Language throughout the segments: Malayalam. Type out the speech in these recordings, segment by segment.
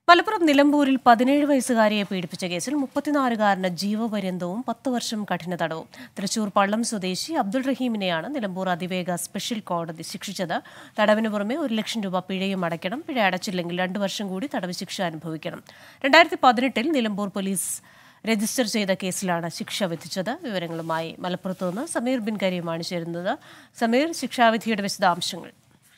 മലപ്പുറം നിലമ്പൂരിൽ പതിനേഴ് വയസ്സുകാരിയെ പീഡിപ്പിച്ച കേസിൽ മുപ്പത്തിനാലുകാരന് ജീവപര്യന്തവും പത്ത് വർഷം കഠിന തടവും തൃശൂർ പള്ളം സ്വദേശി അബ്ദുൾ റഹീമിനെയാണ് നിലമ്പൂർ അതിവേഗ സ്പെഷ്യൽ കോടതി ശിക്ഷിച്ചത് തടവിന് പുറമെ ഒരു ലക്ഷം രൂപ പിഴയും അടയ്ക്കണം പിഴ അടച്ചില്ലെങ്കിൽ രണ്ടു വർഷം കൂടി തടവ് ശിക്ഷ അനുഭവിക്കണം രണ്ടായിരത്തി പതിനെട്ടിൽ നിലമ്പൂർ പോലീസ് രജിസ്റ്റർ ചെയ്ത കേസിലാണ് ശിക്ഷ വിധിച്ചത് വിവരങ്ങളുമായി മലപ്പുറത്ത് നിന്ന് സമീർ ബിൻ കരീമാണ് ചേരുന്നത് സമീർ ശിക്ഷാവിധിയുടെ വിശദാംശങ്ങൾ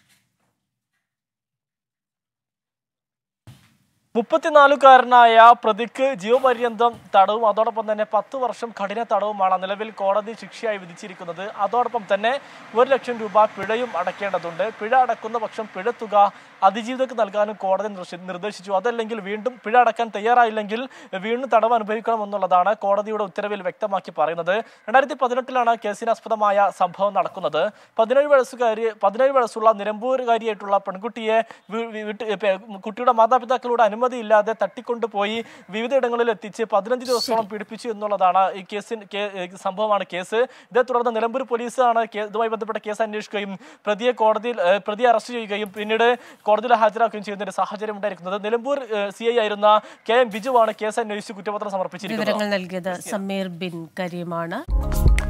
മുപ്പത്തിനാലുകാരനായ പ്രതിക്ക് ജീവപര്യന്തം തടവും അതോടൊപ്പം തന്നെ പത്ത് വർഷം കഠിന തടവുമാണ് നിലവിൽ കോടതി ശിക്ഷയായി വിധിച്ചിരിക്കുന്നത് അതോടൊപ്പം തന്നെ ഒരു ലക്ഷം രൂപ പിഴയും അടയ്ക്കേണ്ടതുണ്ട് പിഴ അടക്കുന്ന പക്ഷം പിഴത്തുക അതിജീവിതക്ക് നൽകാനും കോടതി നിർശ- നിർദ്ദേശിച്ചു അതല്ലെങ്കിൽ വീണ്ടും പിഴ അടക്കാൻ തയ്യാറായില്ലെങ്കിൽ വീണ്ടും തടവ് അനുഭവിക്കണമെന്നുള്ളതാണ് കോടതിയുടെ ഉത്തരവിൽ വ്യക്തമാക്കി പറയുന്നത് രണ്ടായിരത്തി പതിനെട്ടിലാണ് കേസിനാസ്പദമായ സംഭവം നടക്കുന്നത് പതിനേഴ് വയസ്സുകാരി പതിനേഴ് വയസ്സുള്ള നിലമ്പൂരുകാരിയായിട്ടുള്ള പെൺകുട്ടിയെ വീ- വീ- വീട്ട് പെ- കുട്ടിയുടെ മാതാപിതാക്കളുടെ അനുമതിയില്ലാതെ തട്ടിക്കൊണ്ടുപോയി വിവിധയിടങ്ങളിൽ എത്തിച്ച് പതിനഞ്ച് ദിവസത്തോളം പീഡിപ്പിച്ചു എന്നുള്ളതാണ് ഈ കേസിൻ കേ- ഏ, സംഭവമാണ് കേസ് ഇതേ തുടർന്ന് നിലമ്പൂർ പോലീസാണ് കേ- ഇതുമായി ബന്ധപ്പെട്ട കേസ് അന്വേഷിക്കുകയും പ്രതിയെ കോടതിയിൽ ഏ, പ്രതിയെ അറസ്റ്റ് ചെയ്യുകയും പിന്നീട് കോടതിയിൽ ഹാജരാക്കുകയും ചെയ്യുന്ന ഒരു സാഹചര്യം ഉണ്ടായിരിക്കുന്നത് നിലമ്പൂർ സി ഐ ആയിരുന്ന കെ എം ബിജുവാണ് കേസ് അന്വേഷിച്ച് കുറ്റപത്രം സമർപ്പിച്ചിരിക്കുന്നത് വിവരങ്ങൾ നൽകിയത് സമീർ ബിൻ കരീമാണ്